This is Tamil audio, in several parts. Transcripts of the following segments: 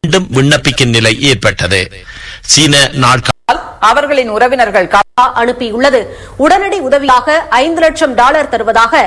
மீண்டும் விண்ணப்பிக்கும் நிலை ஏற்பட்டது சீன நாட்கள் அவர்களின் உறவினர்கள் கா- அனுப்பியுள்ளது உடனடி உதவியாக ஐந்து லட்சம் டாலர் தருவதாக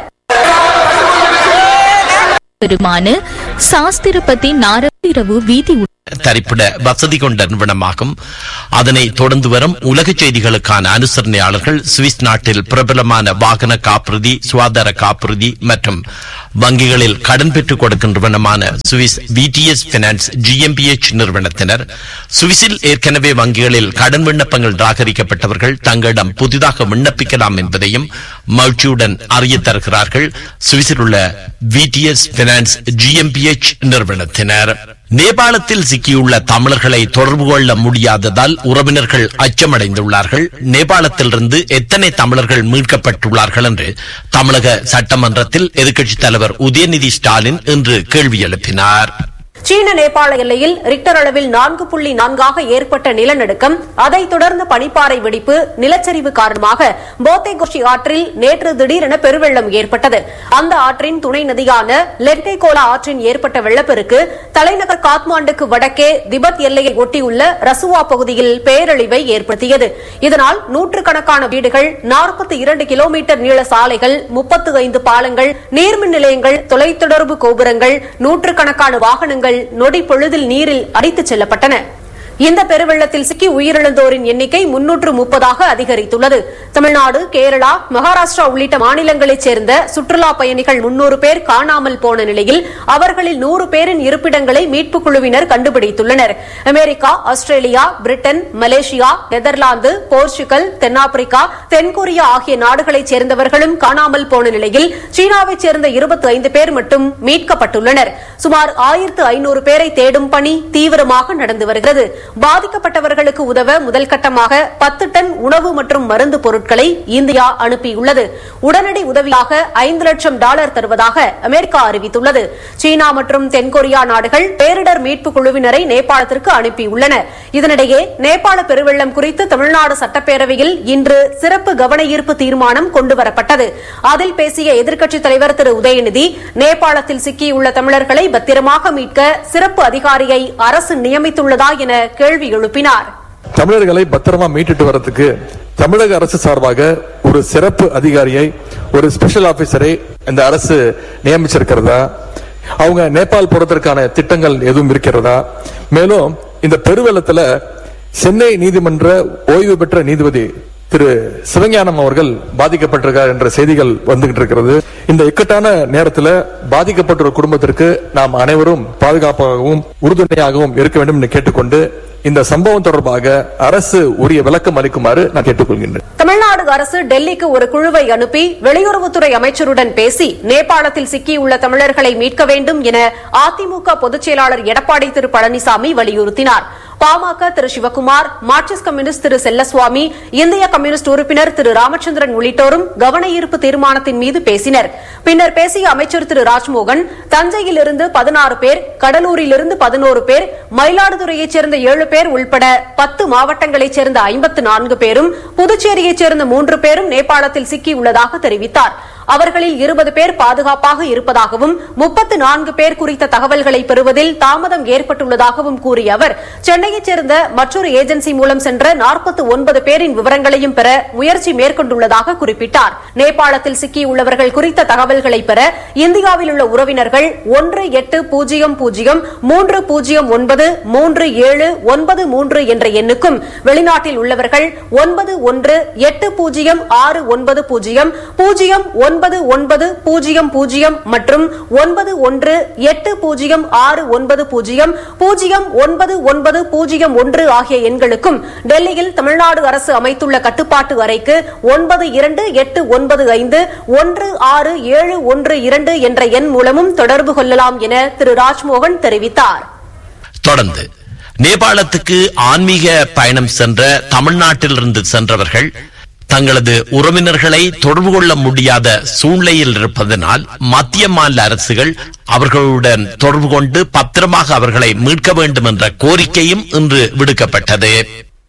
பெருமான சாஸ்திரபதி நாரபிரவு வீதி உ- தரிப்பிட வசதி கொண்ட நிறுவனமாகும் அதனை தொடர்ந்து வரும் உலக செய்திகளுக்கான அனுசரணையாளர்கள் சுவிஸ் நாட்டில் பிரபலமான வாகன காப்புறுதி சுகாதார காப்புறுதி மற்றும் வங்கிகளில் கடன் பெற்றுக் கொடுக்கும் நிறுவனமான சுவிஸ் விடிஎஸ் பினான்ஸ் ஜிஎம்பிஎச் நிறுவனத்தினர் சுவிஸில் ஏற்கனவே வங்கிகளில் கடன் விண்ணப்பங்கள் நிராகரிக்கப்பட்டவர்கள் தங்களிடம் புதிதாக விண்ணப்பிக்கலாம் என்பதையும் மகிழ்ச்சியுடன் அறிய தருகிறார்கள் சுவிஸில் உள்ள விடிஎஸ் பினான்ஸ் ஜிஎம்பிஎச் நிறுவனத்தினர் நேபாளத்தில் சிக்கியுள்ள தமிழர்களை தொடர்பு கொள்ள முடியாததால் உறவினர்கள் அச்சமடைந்துள்ளார்கள் நேபாளத்திலிருந்து எத்தனை தமிழர்கள் மீட்கப்பட்டுள்ளார்கள் என்று தமிழக சட்டமன்றத்தில் எதிர்க்கட்சித் தலைவர் உதயநிதி ஸ்டாலின் இன்று கேள்வி எழுப்பினார் சீன நேபாள எல்லையில் ரிக்டர் அளவில் நான்கு புள்ளி நான்காக ஏற்பட்ட நிலநடுக்கம் அதைத் தொடர்ந்து பனிப்பாறை வெடிப்பு நிலச்சரிவு காரணமாக போத்தேகோஷி ஆற்றில் நேற்று திடீரென பெருவெள்ளம் ஏற்பட்டது அந்த ஆற்றின் துணை நதியான லெட்கைகோலா ஆற்றின் ஏற்பட்ட வெள்ளப்பெருக்கு தலைநகர் காத்மாண்டுக்கு வடக்கே திபெத் எல்லையை ஒட்டியுள்ள ரசுவா பகுதியில் பேரழிவை ஏற்படுத்தியது இதனால் நூற்றுக்கணக்கான வீடுகள் நாற்பத்தி இரண்டு கிலோமீட்டர் நீள சாலைகள் முப்பத்து ஐந்து பாலங்கள் நீர்மின் நிலையங்கள் தொலைத்தொடர்பு கோபுரங்கள் நூற்றுக்கணக்கான வாகனங்கள் நொடி பொழுதில் நீரில் அடித்துச் செல்லப்பட்டன இந்த பெருவெள்ளத்தில் சிக்கி உயிரிழந்தோரின் எண்ணிக்கை முன்னூற்று முப்பதாக அதிகரித்துள்ளது தமிழ்நாடு கேரளா மகாராஷ்டிரா உள்ளிட்ட மாநிலங்களைச் சேர்ந்த சுற்றுலா பயணிகள் முன்னூறு பேர் காணாமல் போன நிலையில் அவர்களில் நூறு பேரின் இருப்பிடங்களை மீட்புக் குழுவினர் கண்டுபிடித்துள்ளனர் America Australia Britain Malaysia Netherlands Portugal தென்னாப்பிரிக்கா தென்கொரியா ஆகிய நாடுகளைச் சேர்ந்தவர்களும் காணாமல் போன நிலையில் சீனாவைச் சேர்ந்த இருபத்தி ஐந்து பேர் மட்டும் மீட்கப்பட்டுள்ளனர் சுமார் ஆயிரத்து ஐநூறு பேரை தேடும் பணி தீவிரமாக நடந்து வருகிறது பாதிக்கப்பட்டவர்களுக்கு உதவ முதல் கட்டமாக பத்து டன் உணவு மற்றும் மருந்து பொருட்களை இந்தியா அனுப்பியுள்ளது உடனடி உதவியாக ஐந்து லட்சம் டாலர் தருவதாக அமெரிக்கா அறிவித்துள்ளது சீனா மற்றும் தென்கொரியா நாடுகள் பேரிடர் மீட்பு குழுவினரை நேபாளத்திற்கு அனுப்பியுள்ளன இதனிடையே நேபாள பெருவெள்ளம் குறித்து தமிழ்நாடு சட்டப்பேரவையில் இன்று சிறப்பு கவன ஈர்ப்பு தீர்மானம் கொண்டுவரப்பட்டது அதில் பேசிய எதிர்க்கட்சித் தலைவர் திரு உதயநிதி நேபாளத்தில் சிக்கியுள்ள தமிழர்களை பத்திரமாக மீட்க சிறப்பு அதிகாரியை அரசு நியமித்துள்ளதா என கேள்வி எழுப்பினார் தமிழர்களை பத்திரமா மீட்டுட்டு வரதுக்கு தமிழக அரசு சார்பாக ஒரு சிறப்பு அதிகாரியை ஒரு ஸ்பெஷல் ஆபீசரை இந்த அரசு நியமிச்சிருக்கிறதா அவங்க நேபாள் போறதற்கான திட்டங்கள் எதுவும் இருக்கிறதா மேலும் இந்த பெருவெள்ளத்துல சென்னை நீதிமன்ற ஓய்வு பெற்ற நீதிபதி திரு சிவஞானம் அவர்கள் பாதிக்கப்பட்டிருக்கார் என்ற செய்திகள் வந்துகிட்டு இருக்கிறது இந்த இக்கட்டான நேரத்தில் பாதிக்கப்பட்ட ஒரு குடும்பத்திற்கு நாம் அனைவரும் பாதுகாப்பாகவும் உறுதுணையாகவும் இருக்க வேண்டும் என்று கேட்டுக்கொண்டு இந்த சம்பவம் தொடர்பாக அரசு உரிய விளக்கம் அளிக்குமாறு நான் கேட்டுக்கொள்கின்றேன் தமிழ்நாடு அரசு டெல்லிக்கு ஒரு குழுவை அனுப்பி வெளியுறவுத்துறை அமைச்சருடன் பேசி நேபாளத்தில் சிக்கியுள்ள தமிழர்களை மீட்க வேண்டும் என அதிமுக பொதுச் செயலாளர் எடப்பாடி திரு பழனிசாமி வலியுறுத்தினார் பாமக திரு சிவக்குமார் மார்க்சிஸ்ட் கம்யூனிஸ்ட் திரு செல்லசுவாமி இந்திய கம்யூனிஸ்ட் உறுப்பினர் திரு ராமச்சந்திரன் உள்ளிட்டோரும் கவன ஈர்ப்பு தீர்மானத்தின் மீது பேசினர் பின்னர் பேசிய அமைச்சர் திரு ராஜ்மோகன் தஞ்சையிலிருந்து பதினாறு பேர் கடலூரிலிருந்து பதினோரு பேர் மயிலாடுதுறையைச் சேர்ந்த ஏழு பேர் உள்பட பத்து மாவட்டங்களைச் சேர்ந்த ஐம்பத்து நான்கு பேரும் புதுச்சேரியைச் சேர்ந்த மூன்று பேரும் நேபாளத்தில் சிக்கியுள்ளதாக தெரிவித்தார் அவர்களில் இருபது பேர் பாதுகாப்பாக இருப்பதாகவும் முப்பத்து நான்கு பேர் குறித்த தகவல்களை பெறுவதில் தாமதம் ஏற்பட்டுள்ளதாகவும் கூறிய அவர் சென்னையைச் சேர்ந்த மற்றொரு ஏஜென்சி மூலம் சென்ற நாற்பத்தி ஒன்பது பேரின் விவரங்களையும் பெற முயற்சி மேற்கொண்டுள்ளதாக குறிப்பிட்டார் நேபாளத்தில் சிக்கியுள்ளவர்கள் குறித்த தகவல்களை பெற இந்தியாவில் உள்ள உறவினர்கள் ஒன்று எட்டு பூஜ்ஜியம் பூஜ்ஜியம் மூன்று பூஜ்ஜியம் ஒன்பது மூன்று ஏழு ஒன்பது மூன்று என்ற எண்ணுக்கும் வெளிநாட்டில் உள்ளவர்கள் ஒன்பது ஒன்று எட்டு பூஜ்ஜியம் ஆறு ஒன்பது பூஜ்ஜியம் பூஜ்ஜியம் ஒன்பது ஒன்பது பூஜ்ஜியம் பூஜ்ஜியம் மற்றும் ஒன்பது ஒன்று எட்டு பூஜ்ஜியம் ஆறு ஒன்பது பூஜ்ஜியம் பூஜ்ஜியம் ஒன்பது ஒன்பது பூஜ்ஜியம் ஒன்று ஆகிய எண்களுக்கும் டெல்லியில் தமிழ்நாடு அரசு அமைத்துள்ள கட்டுப்பாட்டு அறைக்கு ஒன்பது இரண்டு எட்டு ஒன்பது ஐந்து ஒன்று ஆறு ஏழு ஒன்று இரண்டு என்ற எண் மூலமும் தொடர்பு கொள்ளலாம் என திரு ராஜ்மோகன் தெரிவித்தார் தொடர்ந்து நேபாளத்துக்கு ஆன்மீக பயணம் சென்ற தமிழ்நாட்டிலிருந்து சென்றவர்கள் தங்களது உறவினர்களை தொடர்பு கொள்ள முடியாத சூழ்நிலையில் இருப்பதனால் மத்திய மாநில அரசுகள் அவர்களுடன் தொடர்பு கொண்டு பத்திரமாக அவர்களை மீட்க வேண்டும் என்ற கோரிக்கையும் இன்று விடுக்கப்பட்டது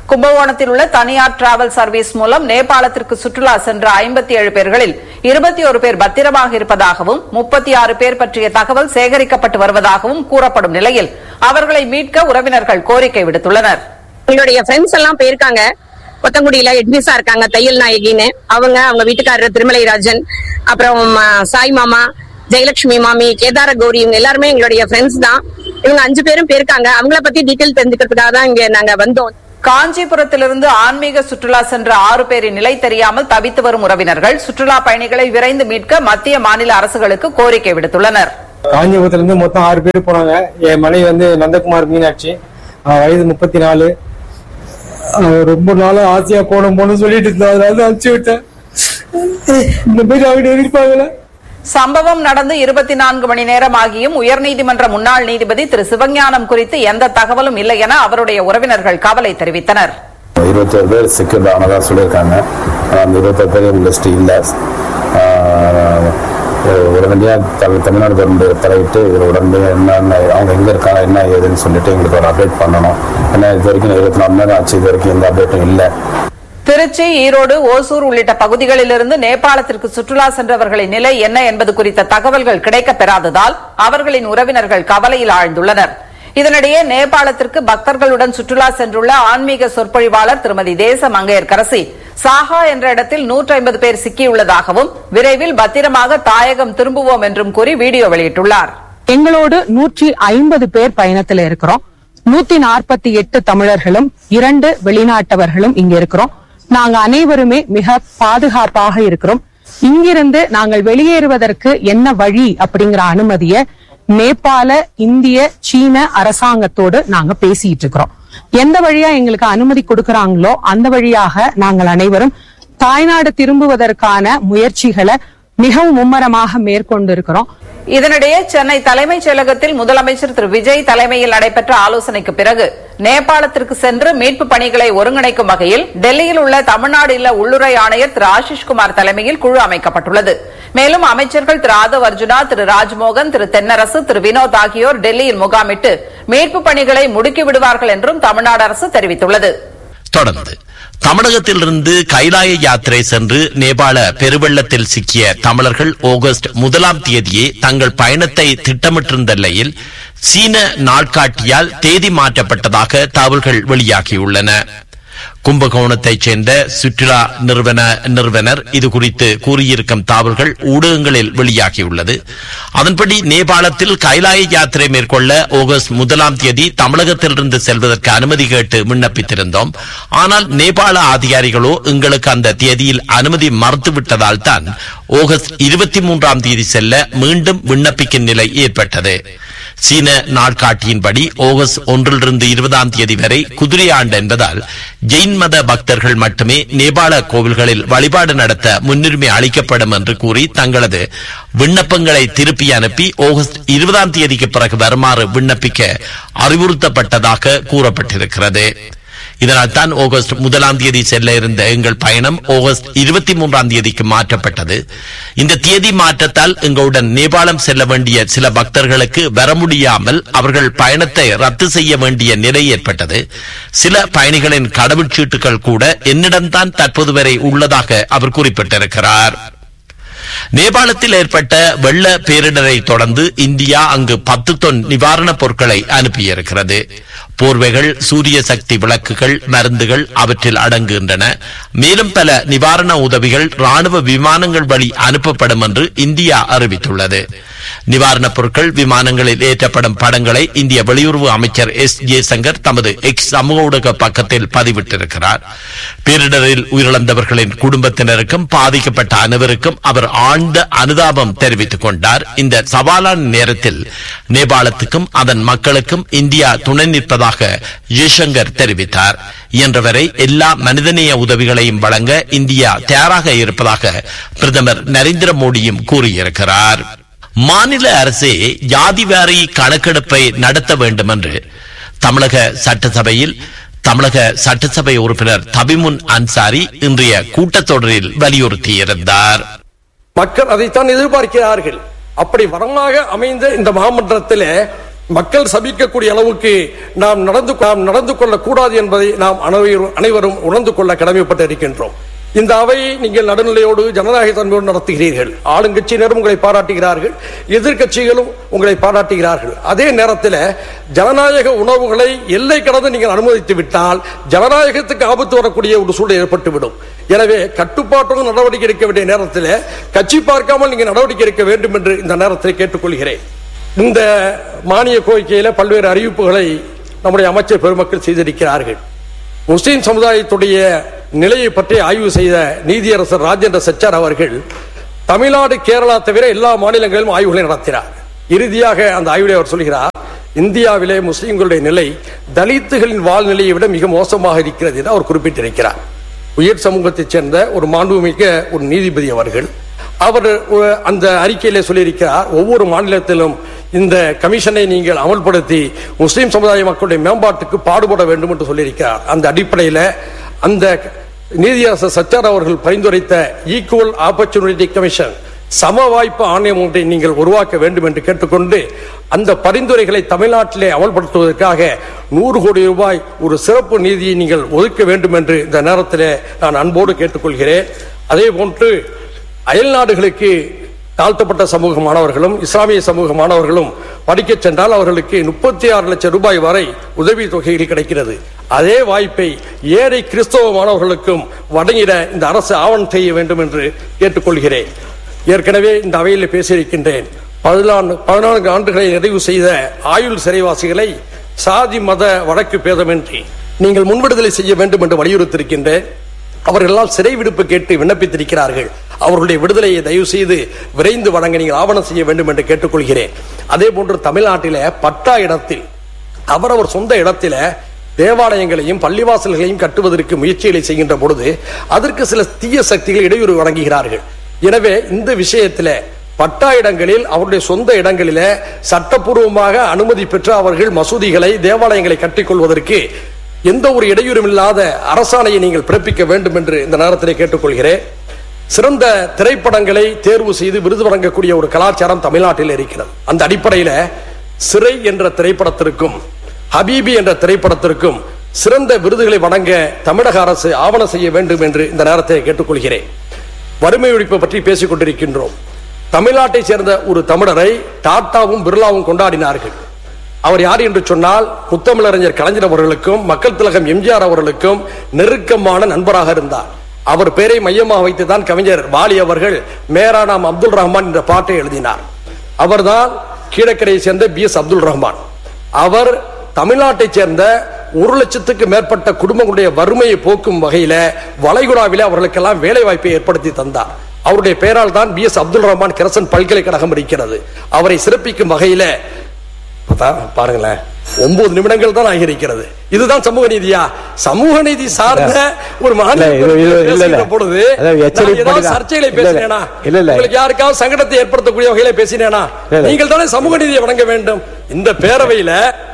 கும்பகோணத்தில் உள்ள தனியார் டிராவல் சர்வீஸ் மூலம் நேபாளத்திற்கு சுற்றுலா சென்ற ஐம்பத்தி ஏழு பேர்களில் இருபத்தி ஒரு பேர் பத்திரமாக இருப்பதாகவும் முப்பத்தி ஆறு பேர் பற்றிய தகவல் சேகரிக்கப்பட்டு வருவதாகவும் கூறப்படும் நிலையில் அவர்களை மீட்க உறவினர்கள் கோரிக்கை விடுத்துள்ளனர் எங்களுடைய ஃப்ரெண்ட்ஸ் எல்லாம் போயிருக்காங்க கொத்தங்குடியில எட்மிஸா இருக்காங்க தையல் நாயகின்னு அவங்க அவங்க வீட்டுக்காரர் திருமலைராஜன் அப்புறம் ஆ, சாய் மாமா ஜெயலட்சுமி மாமி கேதார கௌரி இவங்க எல்லாருமே எங்களுடைய ஃப்ரெண்ட்ஸ் தான் இவங்க அஞ்சு பேரும் போயிருக்காங்க அவங்கள பத்தி டீட்டெயில் தெரிஞ்சுக்கிறதுக்காக தான் இங்க நாங்க வந்தோம் காஞ்சிபுரத்திலிருந்து ஆன்மீக சுற்றுலா சென்ற ஆறு பேரின் நிலை தெரியாமல் தவித்து வரும் உறவினர்கள் சுற்றுலா பயணிகளை விரைந்து மீட்க மத்திய மாநில அரசுகளுக்கு கோரிக்கை விடுத்துள்ளனர் காஞ்சிபுரத்துல இருந்து மொத்தம் ஆறு பேர் போனாங்க என் மனைவி வந்து நந்தகுமார் மீனாட்சி அவ வயது முப்பத்தி நாலு அவ ரொம்ப நாளா ஆசையா போகணும் போகணும்னு சொல்லிட்டு இருந்தா அதனால அனுப்பிச்சு விட்டேன் இந்த மாதிரி அவங்க எதிர்ப்பாங்கல்ல சம்பவம் நடந்து இருபத்தி நான்கு மணி நேரம் ஆகியும் உயர்நீதிமன்ற முன்னாள் நீதிபதி திரு சிவஞானம் குறித்து எந்த தகவலும் இல்லை என அவருடைய உறவினர்கள் கவலை தெரிவித்தனர் இருபத்தோரு பேர் செக்யூர் ஆனதா சொல்லியிருக்காங்க ஆனா, அந்த இருபத்தோரு பேர் லிஸ்ட் இல்லை உடனடியாக தமிழ் தமிழ்நாடு கவர்மெண்ட் தலையிட்டு இதில் உடனடியாக என்னென்ன அவங்க எங்கே இருக்காங்க என்ன ஏதுன்னு சொல்லிட்டு எங்களுக்கு ஒரு அப்டேட் பண்ணணும் ஏன்னா இது வரைக்கும் இருபத்தி நாலு மணி நேரம் ஆச்சு இது வரைக்கும் எந்த அப்டேட்டும் இல்லை திருச்சி ஈரோடு ஓசூர் உள்ளிட்ட பகுதிகளிலிருந்து நேபாளத்திற்கு சுற்றுலா சென்றவர்களின் நிலை என்ன என்பது குறித்த தகவல்கள் கிடைக்கப் பெறாததால் அவர்களின் உறவினர்கள் கவலையில் ஆழ்ந்துள்ளனர் இதனிடையே நேபாளத்திற்கு பக்தர்களுடன் சுற்றுலா சென்றுள்ள ஆன்மீக சொற்பொழிவாளர் திருமதி தேச மங்கையர்கரசி சாஹா என்ற இடத்தில் 150 பேர் சிக்கியுள்ளதாகவும் விரைவில் பத்திரமாக தாயகம் திரும்புவோம் என்றும் கூறி வீடியோ வெளியிட்டுள்ளார் எங்களோடு நூற்றி ஐம்பது பேர் பயணத்துல இருக்கிறோம் நூத்தி நாற்பத்தி எட்டு தமிழர்களும் இரண்டு வெளிநாட்டவர்களும் இங்க இருக்கிறோம் நாங்க அனைவருமே மிக பாதுகாப்பாக இருக்கிறோம் இங்கிருந்து நாங்கள் வெளியேறுவதற்கு என்ன வழி அப்படிங்கிற அனுமதிய நேபாள இந்திய சீன அரசாங்கத்தோடு நாங்க பேசிட்டு இருக்கிறோம் எந்த வழியா எங்களுக்கு அனுமதி கொடுக்கறாங்களோ அந்த வழியாக நாங்கள் அனைவரும் தாய்நாடு திரும்புவதற்கான முயற்சிகளை மிகவும் மும்மரமாக மேற்கொண்டு இருக்கிறோம் இதனிடையே சென்னை தலைமைச் செயலகத்தில் முதலமைச்சர் திரு விஜய் தலைமையில் நடைபெற்ற ஆலோசனைக்கு பிறகு நேபாளத்திற்கு சென்று மீட்பு பணிகளை ஒருங்கிணைக்கும் வகையில் டெல்லியில் உள்ள தமிழ்நாடு இல்ல உள்ளுறை ஆணையர் திரு ஆஷிஷ்குமார் தலைமையில் குழு அமைக்கப்பட்டுள்ளது மேலும் அமைச்சர்கள் திரு ஆதவ் அர்ஜுனா திரு ராஜ்மோகன் திரு தென்னரசு திரு வினோத் ஆகியோர் டெல்லியில் முகாமிட்டு மீட்பு பணிகளை முடுக்கி விடுவார்கள் என்றும் தமிழ்நாடு அரசு தெரிவித்துள்ளது தொடர்ந்து தமிழகத்திலிருந்து கைலாய யாத்திரை சென்று நேபாள பெருவெள்ளத்தில் சிக்கிய தமிழர்கள் ஆகஸ்ட் முதலாம் தேதியே தங்கள் பயணத்தை திட்டமிட்டிருந்த நிலையில் சீன நாட்காட்டியால் தேதி மாற்றப்பட்டதாக தகவல்கள் வெளியாகியுள்ளன கும்பகோணத்தைச் சேர்ந்த சுற்றுலா நிறுவன நிறுவனர் இது குறித்து கூறியிருக்கும் தகவல்கள் ஊடகங்களில் வெளியாகியுள்ளது அதன்படி நேபாளத்தில் கைலாய யாத்திரை மேற்கொள்ள ஆகஸ்ட் முதலாம் தேதி தமிழகத்திலிருந்து செல்வதற்கு அனுமதி கேட்டு விண்ணப்பித்திருந்தோம் ஆனால் நேபாள அதிகாரிகளோ எங்களுக்கு அந்த தேதியில் அனுமதி மறுத்துவிட்டதால் தான் ஆகஸ்ட் இருபத்தி மூன்றாம் தேதி செல்ல மீண்டும் விண்ணப்பிக்கும் நிலை ஏற்பட்டது சீன நாட்காட்டியின்படி ஆகஸ்ட் ஒன்றிலிருந்து இருபதாம் தேதி வரை குதிரை ஆண்டு என்பதால் ஜெயின் மத பக்தர்கள் மட்டுமே நேபாள கோவில்களில் வழிபாடு நடத்த முன்னுரிமை அளிக்கப்படும் என்று கூறி தங்களது விண்ணப்பங்களை திருப்பி அனுப்பி ஆகஸ்ட் இருபதாம் தேதிக்கு பிறகு வருமாறு விண்ணப்பிக்க அறிவுறுத்தப்பட்டதாக கூறப்பட்டிருக்கிறது இதனால் தான் ஆகஸ்ட் முதலாம் தேதி செல்ல இருந்த எங்கள் பயணம் ஆகஸ்ட் இருபத்தி மூன்றாம் தேதிக்கு மாற்றப்பட்டது இந்த தேதி மாற்றத்தால் எங்களுடன் நேபாளம் செல்ல வேண்டிய சில பக்தர்களுக்கு வர முடியாமல் அவர்கள் பயணத்தை ரத்து செய்ய வேண்டிய நிலை ஏற்பட்டது சில பயணிகளின் கடவுச்சீட்டுகள் கூட என்னிடம்தான் தற்போது வரை உள்ளதாக அவர் குறிப்பிட்டிருக்கிறார் நேபாளத்தில் ஏற்பட்ட வெள்ள பேரிடரை தொடர்ந்து இந்தியா அங்கு பத்து தொன் நிவாரணப் பொருட்களை அனுப்பியிருக்கிறது போர்வைகள் சூரிய சக்தி விளக்குகள் மருந்துகள் அவற்றில் அடங்குகின்றன மேலும் பல நிவாரண உதவிகள் ராணுவ விமானங்கள் வழி அனுப்பப்படும் என்று இந்தியா அறிவித்துள்ளது நிவாரணப் பொருட்கள் விமானங்களில் ஏற்றப்படும் படங்களை இந்திய வெளியுறவு அமைச்சர் எஸ் ஜெய்சங்கர் தமது எக்ஸ் சமூக ஊடக பக்கத்தில் பதிவிட்டிருக்கிறார் பேரிடரில் உயிரிழந்தவர்களின் குடும்பத்தினருக்கும் பாதிக்கப்பட்ட அனைவருக்கும் அவர் ஆழ்ந்த அனுதாபம் தெரிவித்துக் கொண்டார் இந்த சவாலான நேரத்தில் நேபாளத்துக்கும் அதன் மக்களுக்கும் இந்தியா துணை நிற்பதாக ஜெய்சங்கர் தெரிவித்தார் இயன்றவரை எல்லா மனிதநேய உதவிகளையும் வழங்க இந்தியா தயாராக இருப்பதாக பிரதமர் நரேந்திர மோடியும் கூறியிருக்கிறார் மாநில அரசே ஜாதிவாரி கணக்கெடுப்பை நடத்த வேண்டும் என்று தமிழக சட்டசபையில் தமிழக சட்டசபை உறுப்பினர் தபிமுன் அன்சாரி இன்றைய கூட்டத்தொடரில் வலியுறுத்தியிருந்தார் மக்கள் அதைத்தான் எதிர்பார்க்கிறார்கள் அப்படி வரமாக அமைந்த இந்த மாமன்றத்தில் மக்கள் சபிக்கக்கூடிய அளவுக்கு நாம் நடந்து நாம் நடந்து கொள்ளக்கூடாது என்பதை நாம் அனைவரும் அனைவரும் உணர்ந்து கொள்ள கடமைப்பட்டு இருக்கின்றோம் இந்த அவையை நீங்கள் நடுநிலையோடு ஜனநாயக தன்மையோடு நடத்துகிறீர்கள் ஆளுங்கட்சியினரும் உங்களை பாராட்டுகிறார்கள் எதிர்க்கட்சிகளும் உங்களை பாராட்டுகிறார்கள் அதே நேரத்தில் ஜனநாயக உணவுகளை எல்லை கடந்து நீங்கள் அனுமதித்து விட்டால் ஜனநாயகத்துக்கு ஆபத்து வரக்கூடிய ஒரு சூழல் ஏற்பட்டுவிடும் எனவே கட்டுப்பாட்டுடன் நடவடிக்கை எடுக்க வேண்டிய நேரத்தில் கட்சி பார்க்காமல் நீங்கள் நடவடிக்கை எடுக்க வேண்டும் என்று இந்த நேரத்தில் கேட்டுக்கொள்கிறேன் இந்த மானிய கோரிக்கையில பல்வேறு அறிவிப்புகளை நம்முடைய அமைச்சர் பெருமக்கள் செய்திருக்கிறார்கள் முஸ்லிம் சமுதாயத்துடைய நிலையை பற்றி ஆய்வு செய்த நீதியரசர் ராஜேந்திர சச்சார் அவர்கள் தமிழ்நாடு கேரளா தவிர எல்லா மாநிலங்களிலும் ஆய்வுகளை நடத்தினார் இறுதியாக அந்த ஆய்விலே அவர் சொல்கிறார் இந்தியாவிலே முஸ்லிம்களுடைய நிலை தலித்துகளின் வாழ்நிலையை விட மிக மோசமாக இருக்கிறது என்று அவர் குறிப்பிட்டிருக்கிறார் உயர் சமூகத்தைச் சேர்ந்த ஒரு மாண்புமிக்க ஒரு நீதிபதி அவர்கள் அவர் ஒரு- அந்த அறிக்கையிலே சொல்லியிருக்கிறார் ஒவ்வொரு மாநிலத்திலும் இந்த கமிஷனை நீங்கள் அமல்படுத்தி முஸ்லிம் சமுதாய மக்களுடைய மேம்பாட்டுக்கு பாடுபட வேண்டும் என்று சொல்லியிருக்கிறார் அந்த அடிப்படையில் அந்த நீதியரசர் சச்சார் அவர்கள் பரிந்துரைத்த ஈக்குவல் ஆப்பர்ச்சுனிட்டி கமிஷன் சம வாய்ப்பு ஆணையம் ஒன்றை நீங்கள் உருவாக்க வேண்டும் என்று கேட்டுக்கொண்டு அந்த பரிந்துரைகளை தமிழ்நாட்டிலே அமல்படுத்துவதற்காக நூறு கோடி ரூபாய் ஒரு சிறப்பு நிதியை நீங்கள் ஒதுக்க வேண்டும் என்று இந்த நேரத்திலே நான் அன்போடு கேட்டுக்கொள்கிறேன் அதே போன்று அயல் நாடுகளுக்கு தாழ்த்தப்பட்ட சமூக மாணவர்களும் இஸ்லாமிய சமூக மாணவர்களும் படிக்கச் சென்றால் அவர்களுக்கு முப்பத்தி ஆறு லட்சம் ரூபாய் வரை உதவி தொகைகள் கிடைக்கிறது அதே வாய்ப்பை ஏழை கிறிஸ்தவ மாணவர்களுக்கும் வழங்கிட இந்த அரசு ஆவணம் செய்ய வேண்டும் என்று கேட்டுக்கொள்கிறேன் ஏற்கனவே இந்த அவையில் பேசியிருக்கின்றேன் பதினான்கு பதினான்கு ஆண்டுகளை நிறைவு செய்த ஆயுள் சிறைவாசிகளை சாதி மத வழக்கு பேதமின்றி நீங்கள் முன்விடுதலை செய்ய வேண்டும் என்று வலியுறுத்தியிருக்கின்றேன் அவர்களால் சிறை விடுப்பு கேட்டு விண்ணப்பித்திருக்கிறார்கள் அவர்களுடைய விடுதலையை தயவு செய்து விரைந்து வழங்க நீங்கள் ஆவணம் செய்ய வேண்டும் என்று கேட்டுக்கொள்கிறேன் அதே போன்று தமிழ்நாட்டில பட்டா இடத்தில் அவரவர் சொந்த இடத்தில தேவாலயங்களையும் பள்ளிவாசல்களையும் கட்டுவதற்கு முயற்சிகளை செய்கின்ற பொழுது அதற்கு சில தீய சக்திகள் இடையூறு வழங்குகிறார்கள் எனவே இந்த விஷயத்தில பட்டா இடங்களில் அவருடைய சொந்த இடங்களில சட்டப்பூர்வமாக அனுமதி பெற்று அவர்கள் மசூதிகளை தேவாலயங்களை கட்டிக்கொள்வதற்கு எந்த ஒரு இடையூறும் இல்லாத அரசாணையை நீங்கள் பிறப்பிக்க வேண்டும் என்று இந்த நேரத்திலே கேட்டுக்கொள்கிறேன் சிறந்த திரைப்படங்களை தேர்வு செய்து விருது வழங்கக்கூடிய ஒரு கலாச்சாரம் தமிழ்நாட்டில் இருக்கிறது அந்த அடிப்படையில சிறை என்ற திரைப்படத்திற்கும் ஹபீபி என்ற திரைப்படத்திற்கும் சிறந்த விருதுகளை வழங்க தமிழக அரசு ஆவணம் செய்ய வேண்டும் என்று இந்த நேரத்தை கேட்டுக்கொள்கிறேன் வறுமை ஒழிப்பு பற்றி பேசிக் கொண்டிருக்கின்றோம் தமிழ்நாட்டை சேர்ந்த ஒரு தமிழரை டாட்டாவும் பிர்லாவும் கொண்டாடினார்கள் அவர் யார் என்று சொன்னால் முத்தமிழறிஞர் கலைஞர் அவர்களுக்கும் மக்கள் திலகம் எம்ஜிஆர் அவர்களுக்கும் நெருக்கமான நண்பராக இருந்தார் அவர் பெயரை மையமாக வைத்துதான் கவிஞர் வாலி அவர்கள் மேரா நாம் அப்துல் ரஹ்மான் என்ற பாட்டை எழுதினார் அவர்தான் கீழக்கரையை சேர்ந்த பி எஸ் அப்துல் ரஹ்மான் அவர் தமிழ்நாட்டைச் சேர்ந்த ஒரு லட்சத்துக்கு மேற்பட்ட குடும்பங்களுடைய வறுமையை போக்கும் வகையில வளைகுடாவிலே அவர்களுக்கெல்லாம் வேலை வாய்ப்பை ஏற்படுத்தி தந்தார் அவருடைய பெயரால் தான் B S Abdul Rahman Crescent பல்கலைக்கழகம் இருக்கிறது அவரை சிறப்பிக்கும் வகையில பார்த்தா, பாருங்களேன் ஒன்பது நிமிடங்கள் தான் ஆகியிருக்கிறது இதுதான் சமூக நீதியா சமூக நீதி சார்ந்த ஒரு மாநில இல்ல, இது- இது- இல்ல, இல்ல. பேசுகிற பொழுது அதாவது எச்சரிக்கை நான் ஏதாவது பண்ணுங்க. சர்ச்சைகளை இல்ல, இல்ல. பேசினேனா இல்ல, இல்ல. உங்களுக்கு யாருக்காவது சங்கடத்தை ஏற்படுத்தக்கூடிய வகையில பேசினேனா இல்ல. நீங்கள் தானே சமூக நீதியை வழங்க வேண்டும் இந்த பேரவையில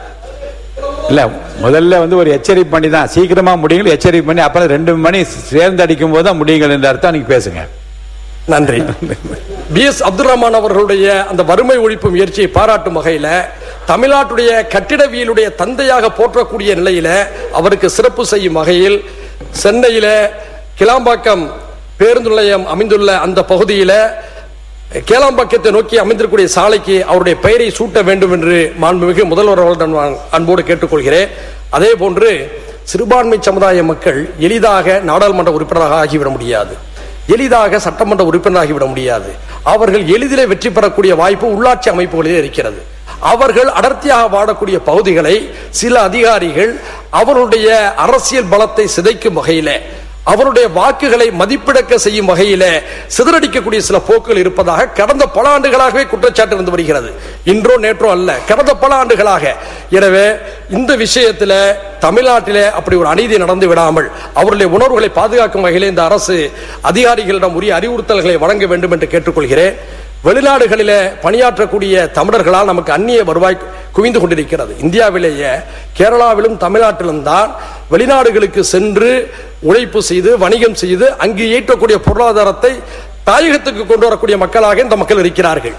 இல்ல முதல்ல வந்து ஒரு எச்சரிக்கை பண்ணி தான் சீக்கிரமா முடியுங்கள் எச்சரிக்கை பண்ணி அப்புறம் ரெண்டு மணி சேர்ந்து அடிக்கும் போது தான் முடியுங்கள் என்ற அர்த்தம் நீங்க பேசுங்க நன்றி பி எஸ் அப்துல் ரஹ்மான் அவர்களுடைய அந்த வறுமை ஒழிப்பு முயற்சியை பாராட்டும் வகையில தமிழ்நாட்டுடைய கட்டிடவியலுடைய தந்தையாக போற்றக்கூடிய நிலையில அவருக்கு சிறப்பு செய்யும் வகையில் சென்னையில கிளாம்பாக்கம் பேருந்து நிலையம் அமைந்துள்ள அந்த பகுதியில கேளாம்பாக்கத்தை நோக்கி அமைந்திருக்கக்கூடிய சாலைக்கு அவருடைய பெயரை சூட்ட வேண்டும் என்று மாண்புமிகு முதல்வர் அவர்களிடம் நான் அன்போடு கேட்டுக்கொள்கிறேன் அதே போன்று சிறுபான்மை சமுதாய மக்கள் எளிதாக நாடாளுமன்ற உறுப்பினராக ஆகிவிட முடியாது எளிதாக சட்டமன்ற உறுப்பினராகிவிட முடியாது அவர்கள் எளிதிலே வெற்றி பெறக்கூடிய வாய்ப்பு உள்ளாட்சி அமைப்புகளிலே இருக்கிறது அவர்கள் அடர்த்தியாக வாழக்கூடிய பகுதிகளை சில அதிகாரிகள் அவருடைய அரசியல் பலத்தை சிதைக்கும் வகையிலே அவருடைய வாக்குகளை மதிப்பிடக்க செய்யும் வகையில சிதறடிக்கக்கூடிய சில போக்குகள் இருப்பதாக கடந்த பல ஆண்டுகளாகவே குற்றச்சாட்டு இருந்து வருகிறது இன்றோ நேற்றோ அல்ல கடந்த பல ஆண்டுகளாக எனவே இந்த விஷயத்துல தமிழ்நாட்டிலே அப்படி ஒரு அநீதி நடந்து விடாமல் அவருடைய உணர்வுகளை பாதுகாக்கும் வகையில் இந்த அரசு அதிகாரிகளிடம் உரிய அறிவுறுத்தல்களை வழங்க வேண்டும் என்று கேட்டுக்கொள்கிறேன் வெளிநாடுகளிலே பணியாற்றக்கூடிய தமிழர்களால் நமக்கு அந்நிய வருவாய் குவிந்து கொண்டிருக்கிறது இந்தியாவிலேயே கேரளாவிலும் தமிழ்நாட்டிலும் தான் வெளிநாடுகளுக்கு சென்று உழைப்பு செய்து வணிகம் செய்து அங்கு ஈட்டக்கூடிய பொருளாதாரத்தை தாயகத்துக்கு கொண்டு வரக்கூடிய மக்களாக இந்த மக்கள் இருக்கிறார்கள்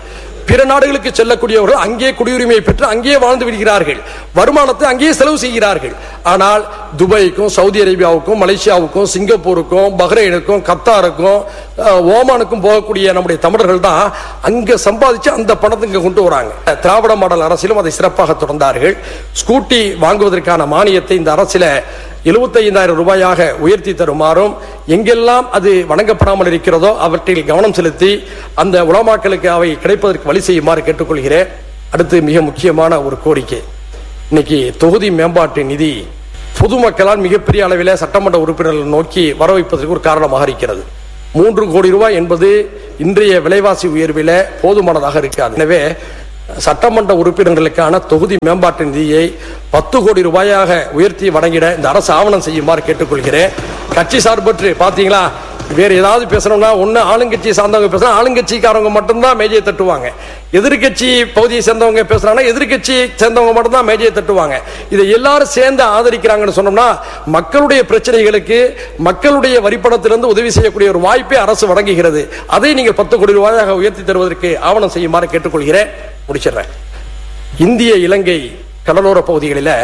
பிற நாடுகளுக்கு செல்லக்கூடியவர்கள் அங்கே குடியுரிமை பெற்று அங்கே வாழ்ந்து விடுகிறார்கள் வருமானத்தை அங்கேயே செலவு செய்கிறார்கள் ஆனால் துபாய்க்கும் சவுதி அரேபியாவுக்கும் மலேசியாவுக்கும் சிங்கப்பூருக்கும் பஹ்ரைனுக்கும் கத்தாருக்கும் அஹ், ஓமானுக்கும் போகக்கூடிய நம்முடைய தமிழர்கள் தான் அங்க சம்பாதிச்சு அந்த பணத்தை இங்க கொண்டு வராங்க திராவிட மாடல் அரசிலும் அதை சிறப்பாக தொடர்ந்தார்கள் ஸ்கூட்டி வாங்குவதற்கான மானியத்தை இந்த அரசில 75000 ரூபாயாக உயர்த்தி தருமாறும் எங்கெல்லாம் அது வழங்கப்படாமல் இருக்கிறதோ அவற்றில் கவனம் செலுத்தி அந்த உலமாக்களுக்கு அவை கிடைப்பதற்கு வழி செய்யுமாறு கேட்டுக்கொள்கிறேன் அடுத்து மிக முக்கியமான ஒரு கோரிக்கை இன்னைக்கு தொகுதி மேம்பாட்டு நிதி பொதுமக்களால் மிகப்பெரிய அளவில் சட்டமன்ற உறுப்பினர்கள் நோக்கி வர வைப்பதற்கு ஒரு காரணமாக இருக்கிறது மூன்று கோடி ரூபாய் என்பது இன்றைய விலைவாசி உயர்வில போதுமானதாக இருக்காது எனவே சட்டமன்ற உறுப்பினர்களுக்கான தொகுதி மேம்பாட்டு நிதியை பத்து கோடி ரூபாயாக உயர்த்தி வழங்கிட இந்த அரசு ஆவணம் செய்யுமாறு கேட்டுக்கொள்கிறேன் கட்சி சார்பற்று பாத்தீங்களா வேற ஏதாவது பேசணும்னா ஒண்ணு ஆளுங்கட்சி சார்ந்தவங்க பேசுனா ஆளுங்கட்சிக்காரங்க மட்டும்தான் மேஜையை தட்டுவாங்க எதிர்க்கட்சி பகுதியை சேர்ந்தவங்க பேசுறாங்கன்னா எதிர்க்கட்சி சேர்ந்தவங்க மட்டும்தான் மேஜையை தட்டுவாங்க இதை எல்லாரும் சேர்ந்து ஆதரிக்கிறாங்கன்னு சொன்னோம்னா மக்களுடைய பிரச்சனைகளுக்கு மக்களுடைய வரிப்பணத்திலிருந்து உதவி செய்யக்கூடிய ஒரு வாய்ப்பை அரசு வழங்குகிறது அதை நீங்கள் பத்து கோடி ரூபாயாக உயர்த்தி தருவதற்கு ஆவணம் செய்யுமாறு கேட்டுக்கொள்கிறேன் முடிச்சிடுறேன் இந்திய இலங்கை கடலோர பகுதிகளில்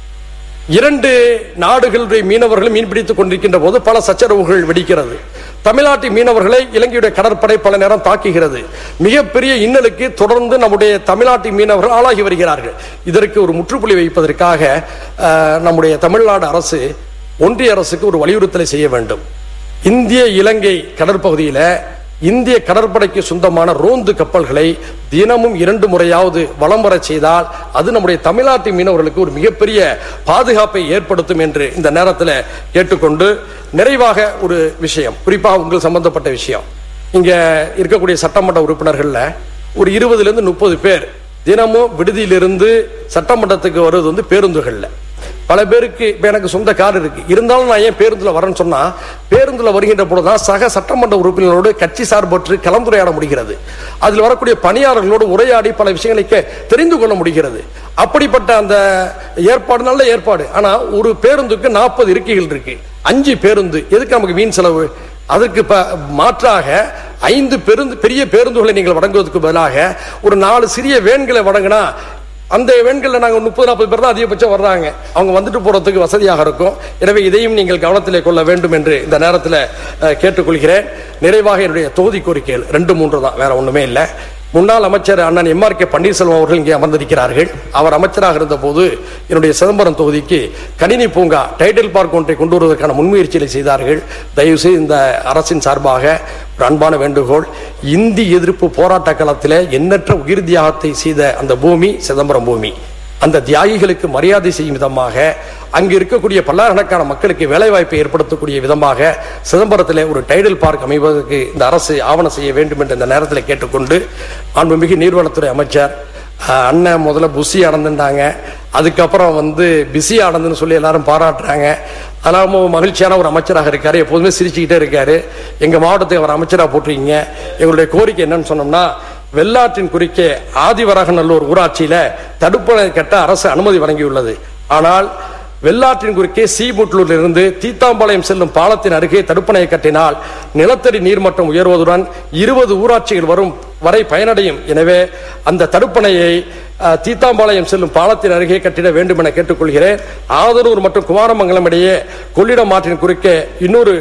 இரண்டு நாடுகளுடைய மீனவர்கள் மீன்பிடித்துக் கொண்டிருக்கின்ற போது பல சச்சரவுகள் வெடிக்கிறது தமிழ்நாட்டு மீனவர்களை இலங்கையுடைய கடற்படை பல நேரம் தாக்குகிறது மிகப்பெரிய இன்னலுக்கு தொடர்ந்து நம்முடைய தமிழ்நாட்டு மீனவர்கள் ஆளாகி வருகிறார்கள் இதற்கு ஒரு முற்றுப்புள்ளி வைப்பதற்காக அஹ், நம்முடைய தமிழ்நாடு அரசு ஒன்றிய அரசுக்கு ஒரு வலியுறுத்தலை செய்ய வேண்டும் இந்திய இலங்கை கடற்பகுதியில இந்திய கடற்படைக்கு சொந்தமான ரோந்து கப்பல்களை தினமும் இரண்டு முறையாவது வலம் வரச் செய்தால் அது நம்முடைய தமிழ்நாட்டு மீனவர்களுக்கு ஒரு மிகப்பெரிய பாதுகாப்பை ஏற்படுத்தும் என்று இந்த நேரத்தில் கேட்டுக்கொண்டு நிறைவாக ஒரு விஷயம் குறிப்பாக உங்கள் சம்பந்தப்பட்ட விஷயம் இங்க இருக்கக்கூடிய சட்டமன்ற உறுப்பினர்கள்ல ஒரு இருபதுல இருந்து முப்பது பேர் தினமும் விடுதியிலிருந்து சட்டமன்றத்துக்கு வருவது வந்து பேருந்துகள்ல பல பேருக்கு இப்ப எனக்கு சொந்த கார் இருக்கு இருந்தாலும் நான் ஏன் பேருந்துல வரேன்னு சொன்னா பேருந்துல வருகின்ற பொழுதுதான் சக சட்டமன்ற உறுப்பினர்களோடு கட்சி சார்பற்று கலந்துரையாட முடிகிறது அதில் வரக்கூடிய பணியாளர்களோடு உரையாடி பல விஷயங்களை கே- தெரிந்து கொள்ள முடிகிறது அப்படிப்பட்ட அந்த ஏற்பாடு நல்ல ஏற்பாடு ஆனா ஒரு பேருந்துக்கு நாற்பது இருக்கைகள் இருக்கு அஞ்சு பேருந்து எதுக்கு நமக்கு வீண் செலவு அதற்கு ப- மாற்றாக ஐந்து பெருந்து பெரிய பேருந்துகளை நீங்கள் வழங்குவதற்கு பதிலாக ஒரு நாலு சிறிய வேன்களை வழங்கினா அந்த வேன்கள்ல நாங்க முப்பது நாற்பது பேர் தான் அதிகபட்சம் வர்றாங்க அவங்க வந்துட்டு போறதுக்கு வசதியாக இருக்கும் எனவே இதையும் நீங்கள் கவனத்திலே கொள்ள வேண்டும் என்று இந்த நேரத்தில் அஹ், கேட்டுக்கொள்கிறேன் நிறைவாக என்னுடைய தொகுதி கோரிக்கைகள் ரெண்டு மூன்று தான் வேற ஒண்ணுமே இல்லை முன்னாள் அமைச்சர் அண்ணன் எம்ஆர் கே பன்னீர்செல்வம் அவர்கள் இங்கே அமர்ந்திருக்கிறார்கள் அவர் அமைச்சராக இருந்த போது என்னுடைய சிதம்பரம் தொகுதிக்கு கணினி பூங்கா டைட்டில் பார்க் ஒன்றை கொண்டு வருவதற்கான முன்முயற்சிகளை செய்தார்கள் தயவு செய்து இந்த அரசின் சார்பாக ஒரு அன்பான வேண்டுகோள் இந்தி எதிர்ப்பு போராட்ட காலத்தில் எண்ணற்ற உயிர் தியாகத்தை செய்த அந்த பூமி சிதம்பரம் பூமி அந்த தியாகிகளுக்கு மரியாதை செய்யும் விதமாக அங்கு இருக்கக்கூடிய பல்லாயிரக்கணக்கான மக்களுக்கு வேலைவாய்ப்பை ஏற்படுத்தக்கூடிய விதமாக சிதம்பரத்தில் ஒரு டைடல் பார்க் அமைவதற்கு இந்த அரசு ஆவணம் செய்ய வேண்டும் என்று இந்த நேரத்தில் கேட்டுக்கொண்டு மாண்புமிகு நீர்வளத்துறை அமைச்சர் அஹ், அண்ணன் முதல்ல புசி ஆனந்துட்டாங்க அதுக்கப்புறம் வந்து பிஸி ஆனந்துன்னு சொல்லி எல்லாரும் பாராட்டுறாங்க அதெல்லாம் ரொம்ப மகிழ்ச்சியான ஒரு அமைச்சராக இருக்காரு எப்போதுமே சிரிச்சுக்கிட்டே இருக்காரு எங்க மாவட்டத்துக்கு அவர் அமைச்சராக போட்டிருக்கீங்க எங்களுடைய கோரிக்கை என்னன்னு சொன்னோம்னா வெள்ளாற்றின் குறுக்கே ஆதிவரகநல்லூர் ஊராட்சியில தடுப்பணை கட்ட அரசு அனுமதி வழங்கியுள்ளது ஆனால் வெள்ளாற்றின் குறுக்கே சீமுட்லூரில் இருந்து தீத்தாம்பாளையம் செல்லும் பாலத்தின் அருகே தடுப்பணையை கட்டினால் நிலத்தடி நீர்மட்டம் உயர்வதுடன் இருபது ஊராட்சிகள் வரும் வரை பயனடையும் எனவே அந்த தடுப்பணையை அஹ், தீத்தாம்பாளையம் செல்லும் பாலத்தின் அருகே கட்டிட வேண்டும் என கேட்டுக்கொள்கிறேன் ஆதனூர் மற்றும் குமாரமங்கலம் இடையே கொள்ளிடம் ஆற்றின் குறுக்கே இன்னொரு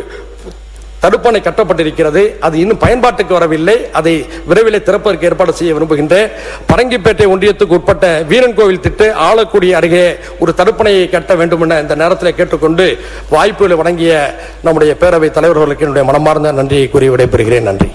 தடுப்பணை கட்டப்பட்டிருக்கிறது அது இன்னும் பயன்பாட்டுக்கு வரவில்லை அதை விரைவில் திறப்பதற்கு ஏற்பாடு செய்ய விரும்புகின்றேன் பரங்கிப்பேட்டை ஒன்றியத்துக்கு உட்பட்ட வீரன் கோவில் திட்டு ஆலக்குடி அருகே ஒரு தடுப்பணையை கட்ட வேண்டும் என இந்த நேரத்தில் கேட்டுக்கொண்டு வாய்ப்புகளை வழங்கிய நம்முடைய பேரவைத் தலைவர்களுக்கு என்னுடைய மனமார்ந்த நன்றியை கூறி விடைபெறுகிறேன் நன்றி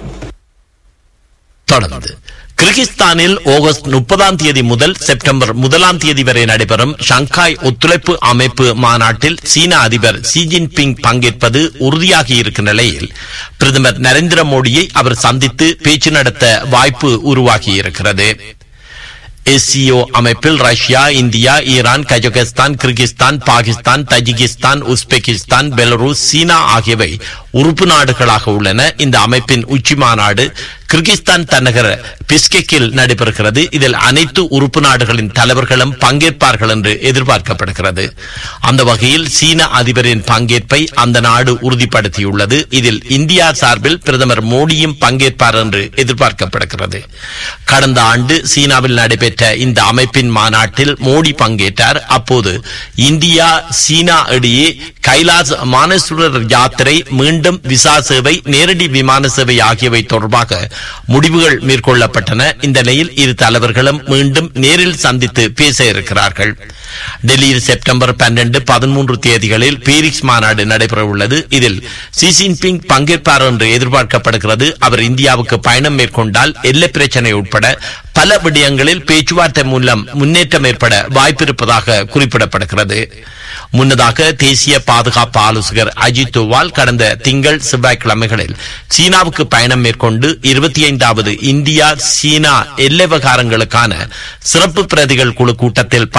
தொடர்ந்து கிர்கிஸ்தானில் ஆகஸ்ட் முப்பதாம் தேதி முதல் செப்டம்பர் முதலாம் தேதி வரை நடைபெறும் ஷங்காய் ஒத்துழைப்பு அமைப்பு மாநாட்டில் சீன அதிபர் ஷி ஜின்பிங் பங்கேற்பது உறுதியாகி இருக்கும் நிலையில் பிரதமர் நரேந்திர மோடியை அவர் சந்தித்து பேச்சு நடத்த வாய்ப்பு உருவாகி இருக்கிறது எஸ்சிஓ அமைப்பில் Russia India Iran Kazakhstan Kyrgyzstan Pakistan Tajikistan Uzbekistan Belarus China ஆகியவை உறுப்பு நாடுகளாக உள்ளன இந்த அமைப்பின் உச்சி மாநாடு கிர்கிஸ்தான் தலைநகர் பிஸ்கெக்கில் நடைபெறுகிறது இதில் அனைத்து உறுப்பு நாடுகளின் தலைவர்களும் பங்கேற்பார்கள் என்று எதிர்பார்க்கப்படுகிறது அந்த வகையில் சீன அதிபரின் பங்கேற்பை அந்த நாடு உறுதிப்படுத்தியுள்ளது இதில் இந்தியா சார்பில் பிரதமர் மோடியும் பங்கேற்பார் என்று எதிர்பார்க்கப்படுகிறது கடந்த ஆண்டு சீனாவில் நடைபெற்ற இந்த அமைப்பின் மாநாட்டில் மோடி பங்கேற்றார் அப்போது இந்தியா சீனா இடையே கைலாஸ் மானேஸ்வரர் யாத்திரை மீண்டும் விசா சேவை நேரடி விமான சேவை ஆகியவை தொடர்பாக முடிவுகள் மேற்கொள்ளப்பட்டன இந்த நிலையில் இரு தலைவர்களும் மீண்டும் நேரில் சந்தித்து பேச இருக்கிறார்கள் டெல்லியில் செப்டம்பர் பன்னெண்டு பதிமூன்று தேதிகளில் பீரிக்ஸ் மாநாடு நடைபெற உள்ளது இதில் ஷி ஜின்பிங் பங்கேற்பார் என்று எதிர்பார்க்கப்படுகிறது அவர் இந்தியாவுக்கு பயணம் மேற்கொண்டால் எல்லை பிரச்சனை உட்பட பல விடயங்களில் பேச்சுவார்த்தை மூலம் முன்னேற்றம் ஏற்பட வாய்ப்பிருப்பதாக குறிப்பிடப்படுகிறது முன்னதாக தேசிய பாதுகாப்பு ஆலோசகர் அஜித் தோவால் கடந்த திங்கள் செவ்வாய்க்கிழமைகளில் சீனாவுக்கு பயணம் மேற்கொண்டு இருபத்தி ஐந்தாவது இந்தியா சீனா எல்லை விவகாரங்களுக்கான சிறப்பு பிரதிகள் குழு கூட்டத்தில்